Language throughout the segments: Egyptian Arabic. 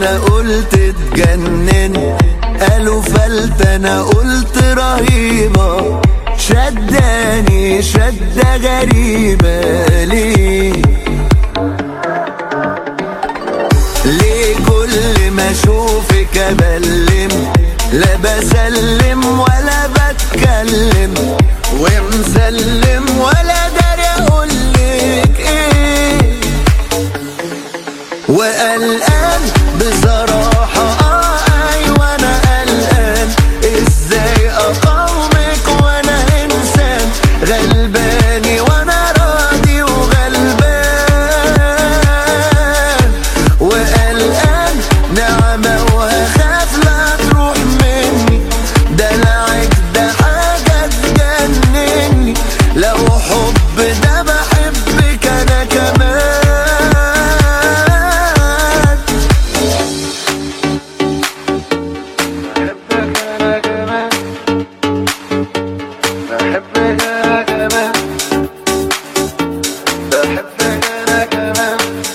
انا قلت اتجنن قالوا فلت انا قلت رهيبة شداني شدة غريبة ليه ليه كل ما اشوفك ابلم لا بسلم ولا بتكلم ومسلم ولا داري اقولك ايه وقلقان بصراحة اه ايوه انا قلقان ازاي اقاومك وانا انسان غلباني وانا راضي وغلبان وقلقان نعمة وهخاف لا تروح مني دلعك ده حاجة تجنني لو حب ده بحبك انا كمان بحبك انا كمان بحبك انا كمان بحبك انا كمان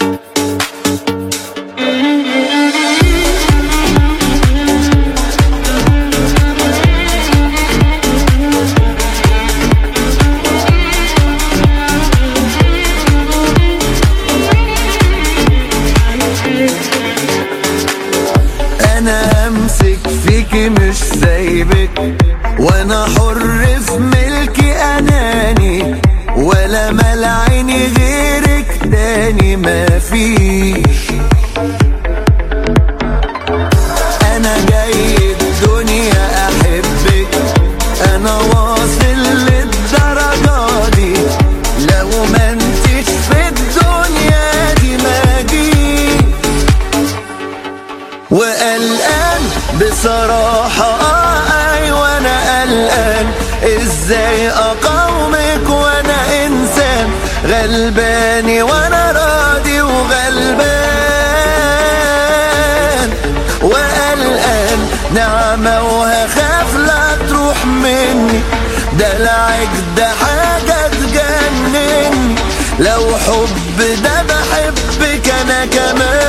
انا همسك فيكي مش سايبك وانا حر في ملكي اناني ولا مال عيني غيرك تاني مفيش انا جاي الدنيا احبك انا واصل للدرجة دي لو ما انتش في الدنيا دي ما جيش وقلقان بصراحة اه ايوه انا قلقان ازاي اقاومك وانا انسان غلباني وانا راضي وغلبان وقلقان نعمة وهخاف لا تروح مني دلعك ده حاجة تجنني لو حب ده بحبك انا كمان